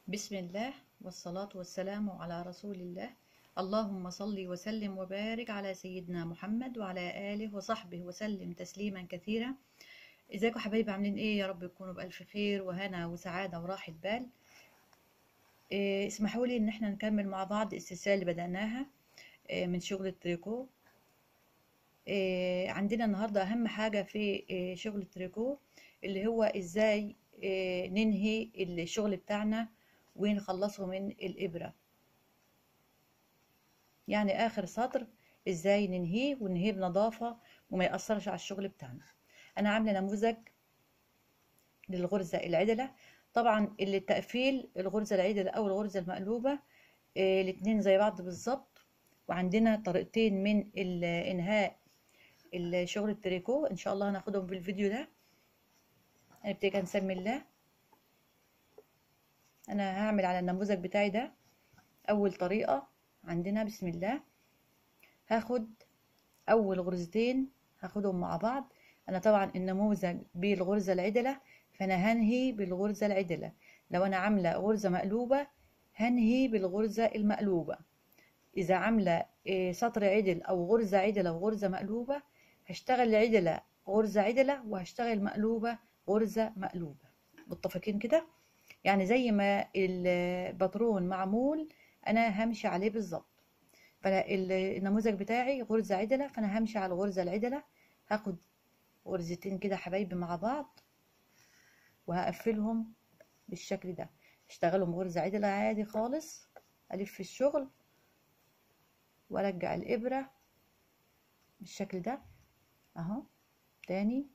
بسم الله والصلاة والسلام على رسول الله اللهم صل وسلم وبارك على سيدنا محمد وعلى آله وصحبه وسلم تسليما كثيرا ازيكم حبايبي عاملين ايه يا رب تكونوا بألف خير وهنا وسعادة وراحة بال إيه اسمحوا لي ان احنا نكمل مع بعض السلسلة اللي بدأناها إيه من شغل التريكو إيه عندنا النهاردة أهم حاجة في إيه شغل التريكو اللي هو ازاي إيه ننهي الشغل بتاعنا ونخلصه من الإبرة يعني آخر سطر إزاي ننهيه وننهيه بنظافة وما يأثرش على الشغل بتاعنا أنا عاملة نموذج للغرزة العدلة طبعا اللي التقفيل الغرزة العدلة أو الغرزة المقلوبة إيه الاتنين زي بعض بالظبط وعندنا طريقتين من إنهاء الشغل التريكو إن شاء الله هناخدهم في الفيديو ده هنبتدي نسمي الله انا هعمل على النموذج بتاعي ده اول طريقة عندنا بسم الله هاخد اول غرزتين هاخدهم مع بعض انا طبعا النموذج بالغرزة العدلة فانا هنهي بالغرزة العدلة لو انا عاملة غرزة مقلوبة هنهي بالغرزة المقلوبة اذا عاملة سطر عدل او غرزة عدلة وغرزة مقلوبة هشتغل عدلة غرزة عدلة وهشتغل مقلوبة غرزة مقلوبة متفقين كده يعني زي ما الباترون معمول انا همشي عليه بالظبط فالنموذج بتاعي غرزة عدلة فانا همشي على الغرزة العدلة هاخد غرزتين كده حبايبي مع بعض وهقفلهم بالشكل ده اشتغلهم غرزة عدلة عادي خالص الف الشغل وارجع الابرة بالشكل ده اهو تاني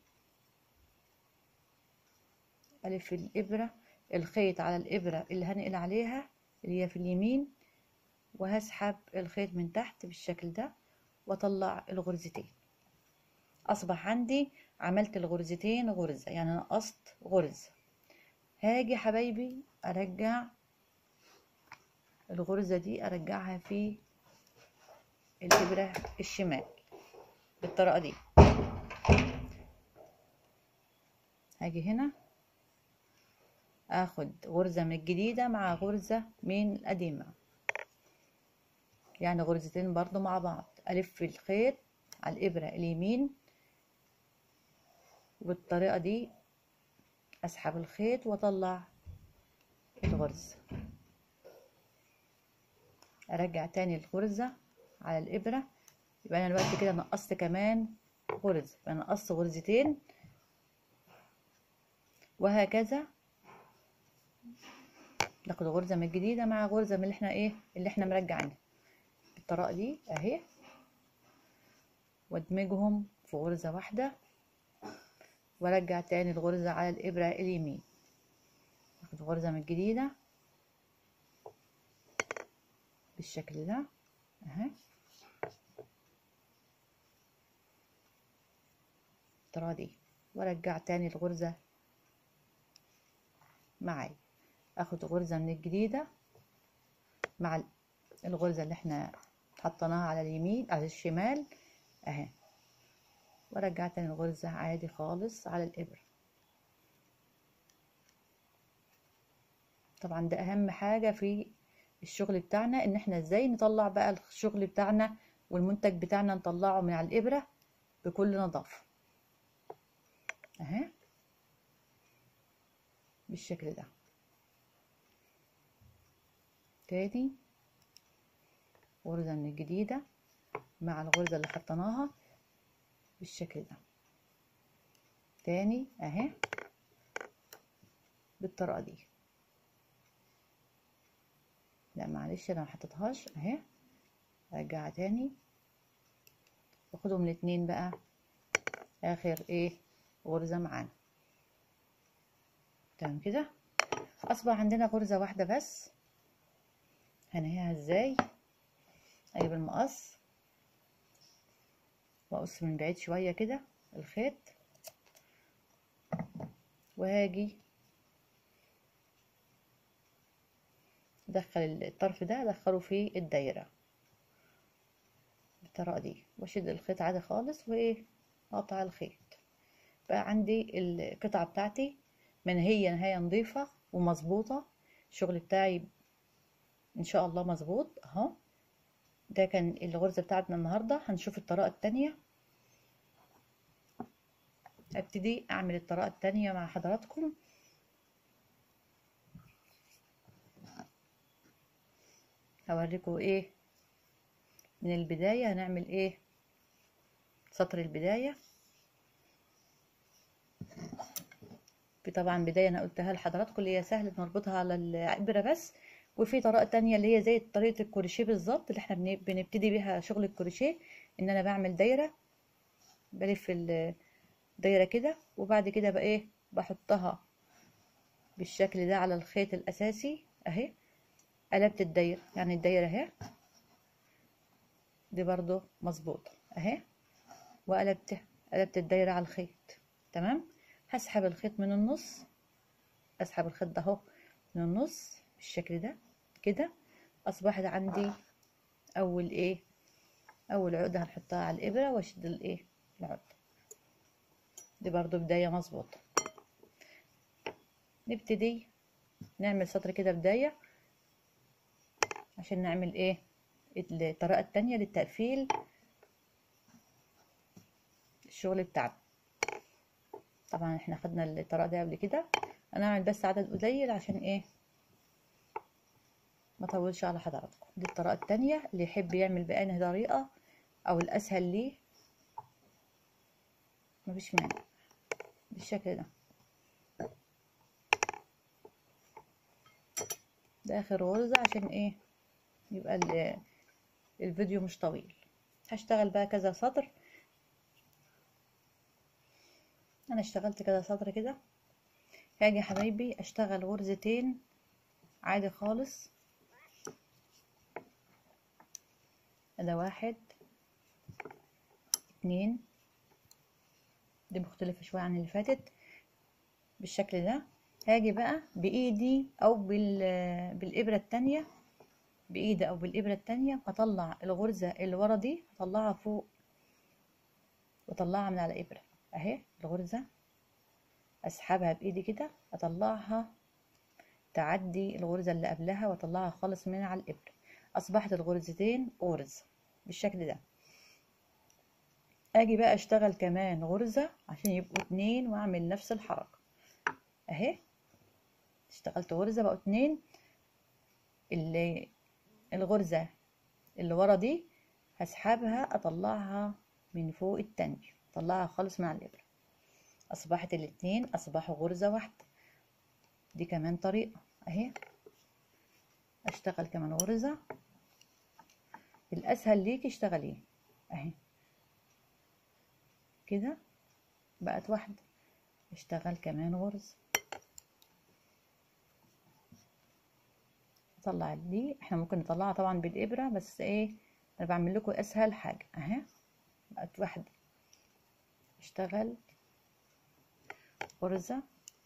الف الابره الخيط على الإبرة اللي هنقل عليها اللي هي في اليمين وهسحب الخيط من تحت بالشكل ده واطلع الغرزتين أصبح عندي عملت الغرزتين غرزة يعني نقصت غرزة هاجي حبايبي أرجع الغرزة دي أرجعها في الإبرة الشمال بالطريقة دي هاجي هنا اخد غرزة من الجديدة مع غرزة من القديمة يعني غرزتين برضو مع بعض الف الخيط على الابرة اليمين وبالطريقة دي اسحب الخيط واطلع الغرزة ارجع تاني الغرزة على الابرة يبقى انا دلوقتي كده نقصت كمان غرزة يبقى نقصت غرزتين وهكذا ناخد غرزة من الجديدة مع غرزة من اللي احنا ايه اللي احنا مرجعينها بالطريقة دي اهي وادمجهم في غرزة واحدة وارجع تاني الغرزة على الابرة اليمين ناخد غرزة من الجديدة بالشكل ده اهي بالطريقة دي وارجع تاني الغرزة معايا اخد غرزة من الجديدة مع الغرزة اللي احنا حطيناها على اليمين على الشمال اهي وارجع تاني الغرزة عادي خالص على الابرة طبعا ده اهم حاجة في الشغل بتاعنا ان احنا ازاي نطلع بقى الشغل بتاعنا والمنتج بتاعنا نطلعه من على الابرة بكل نظافة اهي بالشكل ده تاني غرزة من الجديدة مع الغرزة اللي حطيناها بالشكل ده تاني اهي بالطريقة دي لا معلش انا محطتهاش اهي ارجعها تاني واخدهم الاتنين بقى اخر ايه غرزة معانا تمام كده اصبح عندنا غرزة واحدة بس هنهيها ازاي اجيب المقص واقص من بعيد شوية كده الخيط وهاجي ادخل الطرف ده ادخله في الدايرة بالطريقة دي واشد الخيط عادي خالص وايه اقطع الخيط بقى عندي القطعة بتاعتي منهية نهاية نظيفة ومظبوطة الشغل بتاعي ان شاء الله مظبوط اهو ده كان الغرزة بتاعتنا النهاردة هنشوف الطريقة التانية ابتدي اعمل الطريقة التانية مع حضراتكم هوريكم ايه من البداية هنعمل ايه سطر البداية في طبعا بداية انا قلتها لحضراتكم اللي هي سهل نربطها على الابرة بس وفي طريقة تانية اللي هي زي طريقة الكروشيه بالظبط اللي احنا بنبتدي بيها شغل الكروشيه ان انا بعمل دايرة بلف الدايرة كده وبعد كده بقى ايه بحطها بالشكل ده على الخيط الاساسي اهي قلبت الدايرة يعني الدايرة اهي دي برضو مظبوطة اهي وقلبت قلبت الدايرة على الخيط تمام هسحب الخيط من النص اسحب الخيط ده اهو من النص بالشكل ده كده اصبحت عندي اول ايه اول عقدة هنحطها على الابرة واشد الايه العقدة دي برضو بداية مظبوطة نبتدي نعمل سطر كده بداية عشان نعمل ايه الطريقة التانية للتقفيل الشغل بتاعنا طبعا احنا خدنا الطريقة دي قبل كده انا هعمل بس عدد قليل عشان ايه ما اطولش على حضراتكم دي الطريقة التانية اللي يحب يعمل بأنهي طريقة او الاسهل ليه مفيش مانع بالشكل ده ده اخر غرزة عشان ايه يبقى الفيديو مش طويل هشتغل بقى كذا سطر انا اشتغلت كذا سطر كده هاجي يا حبايبي اشتغل غرزتين عادي خالص ده واحد اتنين دي مختلفة شوية عن اللي فاتت بالشكل ده هاجي بقى بايدي او بال بالابرة التانية بايدي او بالابرة التانية اطلع الغرزة اللي ورا دي اطلعها فوق واطلعها من على ابرة اهي الغرزة اسحبها بايدي كده اطلعها تعدي الغرزة اللي قبلها واطلعها خالص من على الابرة اصبحت الغرزتين غرز بالشكل ده اجي بقى اشتغل كمان غرزة عشان يبقوا اتنين واعمل نفس الحركة اهي اشتغلت غرزة بقوا اتنين اللي الغرزة اللي ورا دي هسحبها اطلعها من فوق التانية اطلعها خالص مع الابرة اصبحت الاتنين اصبحوا غرزة واحدة دي كمان طريقة اهي اشتغل كمان غرزة الاسهل ليك اشتغليه اهي كده بقت واحدة اشتغل كمان غرزة اطلع دي احنا ممكن نطلعها طبعا بالابرة بس ايه انا بعمل لكم اسهل حاجة اهي بقت واحدة اشتغل غرزة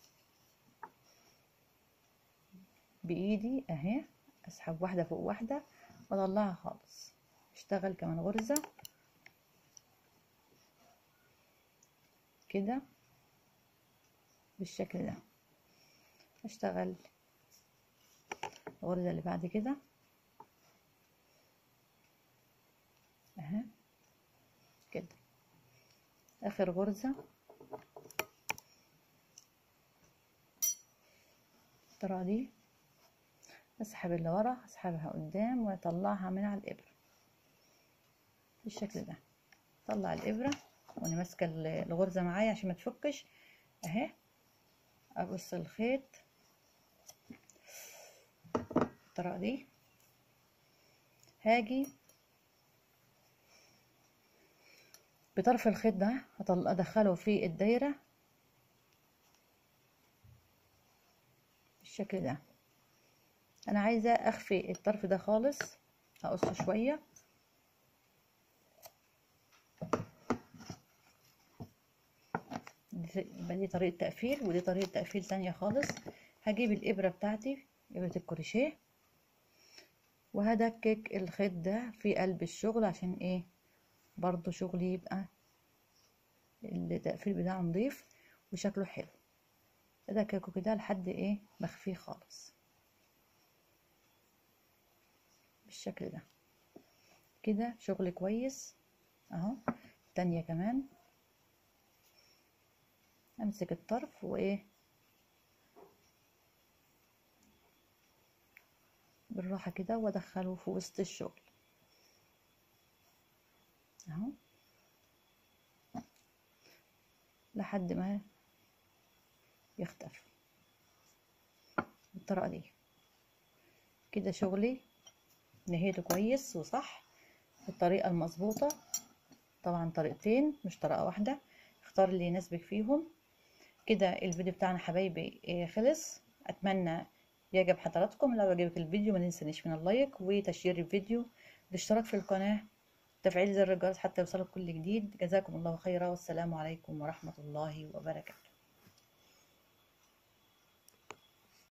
بايدي اهي اسحب واحدة فوق واحدة واطلعها خالص اشتغل كمان غرزة كده بالشكل ده اشتغل الغرزة اللي بعد كده اهي كده اخر غرزة الطريقة دي اسحب اللي ورا اسحبها قدام واطلعها من على الابرة بالشكل ده طلع الابرة وانا ماسكة الغرزة معايا عشان ما تفكش اهي ابص الخيط الطريقة دي هاجي بطرف الخيط ده ادخله في الدايرة بالشكل ده انا عايزة اخفي الطرف ده خالص هقصه شوية يبقى دي طريقة تقفيل ودي طريقة تقفيل تانية خالص هجيب الابرة بتاعتي ابرة الكروشيه وهدكك الخيط ده في قلب الشغل عشان ايه برضو شغلي يبقى التقفيل بتاعه نضيف وشكله حلو ادككه كده لحد ايه مخفيه خالص بالشكل ده كده شغل كويس اهو تانية كمان امسك الطرف وايه بالراحة كده وادخله في وسط الشغل اهو لحد ما يختفي بالطريقة دي كده شغلي نهيته كويس وصح بالطريقة المظبوطة طبعا طريقتين مش طريقة واحدة اختار اللي يناسبك فيهم كده الفيديو بتاعنا حبايبي إيه خلص اتمنى يعجب حضراتكم لو عجبك الفيديو ما ننسنيش من اللايك وتشير الفيديو الاشتراك في القناة تفعيل زر الجرس حتى يوصلك كل جديد جزاكم الله خيرا والسلام عليكم ورحمة الله وبركاته